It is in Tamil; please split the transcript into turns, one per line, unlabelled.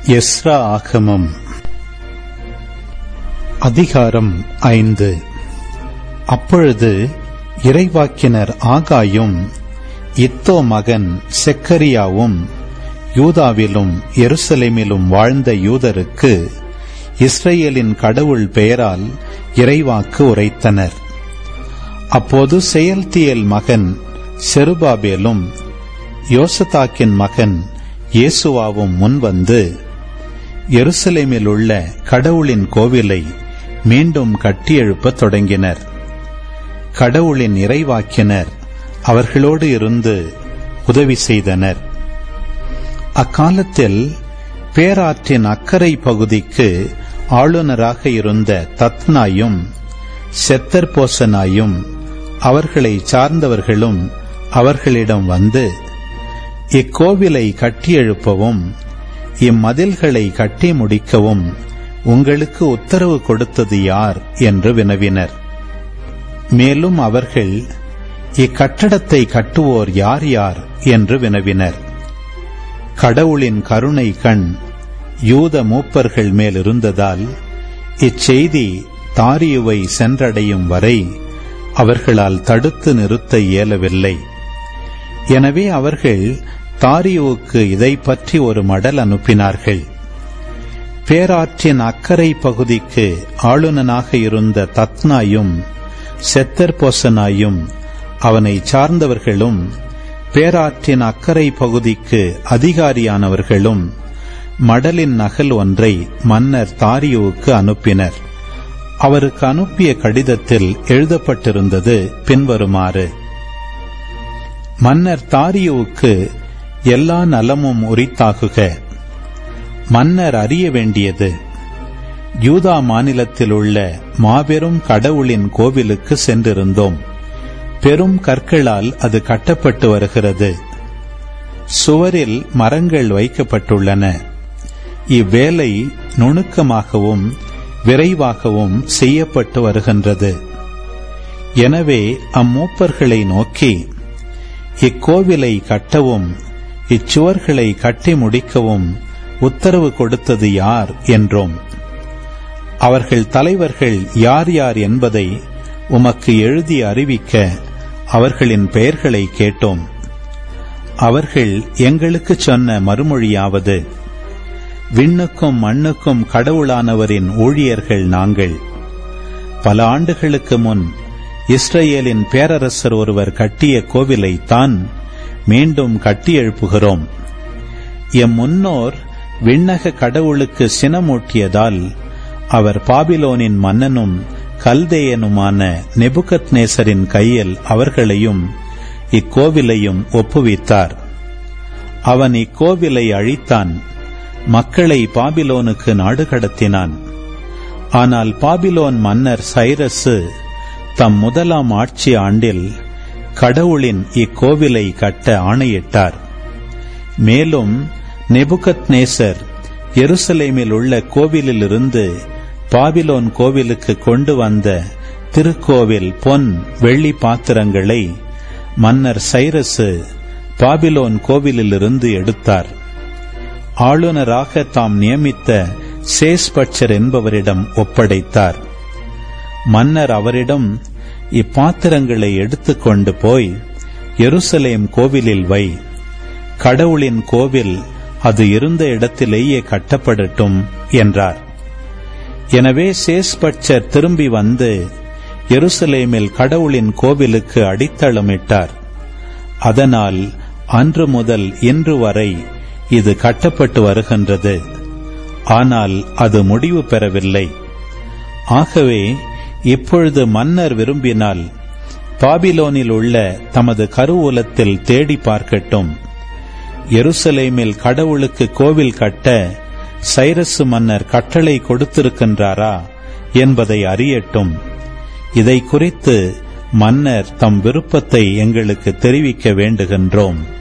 எஸ்ரா ஆகமம் அதிகாரம் ஐந்து அப்பொழுது இறைவாக்கினர் ஆகாயும் இத்தோ மகன் செக்கரியாவும் யூதாவிலும் எருசலேமிலும் வாழ்ந்த யூதருக்கு இஸ்ரேலின் கடவுள் பெயரால் இறைவாக்கு உரைத்தனர் அப்போது செயல்தியல் மகன் செருபாபேலும் யோசதாக்கின் மகன் இயேசுவாவும் முன்வந்து எருசலேமில் உள்ள கடவுளின் கோவிலை மீண்டும் கட்டியெழுப்பத் தொடங்கினர் கடவுளின் இறைவாக்கினர் அவர்களோடு இருந்து உதவி செய்தனர் அக்காலத்தில் பேராற்றின் அக்கறை பகுதிக்கு ஆளுநராக இருந்த தத்னாயும் செத்தர்போசனாயும் அவர்களை சார்ந்தவர்களும் அவர்களிடம் வந்து இக்கோவிலை கட்டியெழுப்பவும் இம்மதில்களை கட்டி முடிக்கவும் உங்களுக்கு உத்தரவு கொடுத்தது யார் என்று வினவினர் மேலும் அவர்கள் இக்கட்டடத்தை கட்டுவோர் யார் யார் என்று வினவினர் கடவுளின் கருணை கண் யூத மூப்பர்கள் மேல் இருந்ததால் இச்செய்தி தாரியுவை சென்றடையும் வரை அவர்களால் தடுத்து நிறுத்த இயலவில்லை எனவே அவர்கள் தாரியுவுக்கு இதை பற்றி ஒரு மடல் அனுப்பினார்கள் பேராற்றின் அக்கறை பகுதிக்கு ஆளுநனாக இருந்த தத்னாயும் செத்தர்போசனாயும் அவனை சார்ந்தவர்களும் பேராற்றின் அக்கறை பகுதிக்கு அதிகாரியானவர்களும் மடலின் நகல் ஒன்றை மன்னர் தாரியுவுக்கு அனுப்பினர் அவருக்கு அனுப்பிய கடிதத்தில் எழுதப்பட்டிருந்தது பின்வருமாறு மன்னர் தாரியுவுக்கு எல்லா நலமும் உரித்தாகுக மன்னர் அறிய வேண்டியது யூதா மாநிலத்தில் உள்ள மாபெரும் கடவுளின் கோவிலுக்கு சென்றிருந்தோம் பெரும் கற்களால் அது கட்டப்பட்டு வருகிறது சுவரில் மரங்கள் வைக்கப்பட்டுள்ளன இவ்வேலை நுணுக்கமாகவும் விரைவாகவும் செய்யப்பட்டு வருகின்றது எனவே அம்மூப்பர்களை நோக்கி இக்கோவிலை கட்டவும் இச்சுவர்களை கட்டி முடிக்கவும் உத்தரவு கொடுத்தது யார் என்றோம் அவர்கள் தலைவர்கள் யார் யார் என்பதை உமக்கு எழுதி அறிவிக்க அவர்களின் பெயர்களை கேட்டோம் அவர்கள் எங்களுக்கு சொன்ன மறுமொழியாவது விண்ணுக்கும் மண்ணுக்கும் கடவுளானவரின் ஊழியர்கள் நாங்கள் பல ஆண்டுகளுக்கு முன் இஸ்ரேலின் பேரரசர் ஒருவர் கட்டிய கோவிலை தான் மீண்டும் கட்டி எழுப்புகிறோம் எம் முன்னோர் விண்ணக கடவுளுக்கு சினமூட்டியதால் அவர் பாபிலோனின் மன்னனும் கல்தேயனுமான நெபுகத் நேசரின் கையில் அவர்களையும் இக்கோவிலையும் ஒப்புவித்தார் அவன் இக்கோவிலை அழித்தான் மக்களை பாபிலோனுக்கு நாடு கடத்தினான் ஆனால் பாபிலோன் மன்னர் சைரசு தம் முதலாம் ஆட்சி ஆண்டில் கடவுளின் இக்கோவிலை கட்ட ஆணையிட்டார் மேலும் நெபுகத் நேசர் எருசலேமில் உள்ள கோவிலிலிருந்து பாபிலோன் கோவிலுக்கு கொண்டு வந்த திருக்கோவில் பொன் வெள்ளி பாத்திரங்களை மன்னர் சைரசு பாபிலோன் கோவிலிலிருந்து எடுத்தார் ஆளுநராக தாம் நியமித்த சேஸ்பட்சர் என்பவரிடம் ஒப்படைத்தார் மன்னர் அவரிடம் இப்பாத்திரங்களை எடுத்துக்கொண்டு போய் எருசலேம் கோவிலில் வை கடவுளின் கோவில் அது இருந்த இடத்திலேயே கட்டப்படட்டும் என்றார் எனவே சேஸ்பட்சர் திரும்பி வந்து எருசலேமில் கடவுளின் கோவிலுக்கு அடித்தளமிட்டார் அதனால் அன்று முதல் இன்று வரை இது கட்டப்பட்டு வருகின்றது ஆனால் அது முடிவு பெறவில்லை ஆகவே இப்பொழுது மன்னர் விரும்பினால் பாபிலோனில் உள்ள தமது கருவூலத்தில் தேடி பார்க்கட்டும் எருசலேமில் கடவுளுக்கு கோவில் கட்ட சைரசு மன்னர் கட்டளை கொடுத்திருக்கின்றாரா என்பதை அறியட்டும் இதை குறித்து மன்னர் தம் விருப்பத்தை எங்களுக்கு தெரிவிக்க வேண்டுகின்றோம்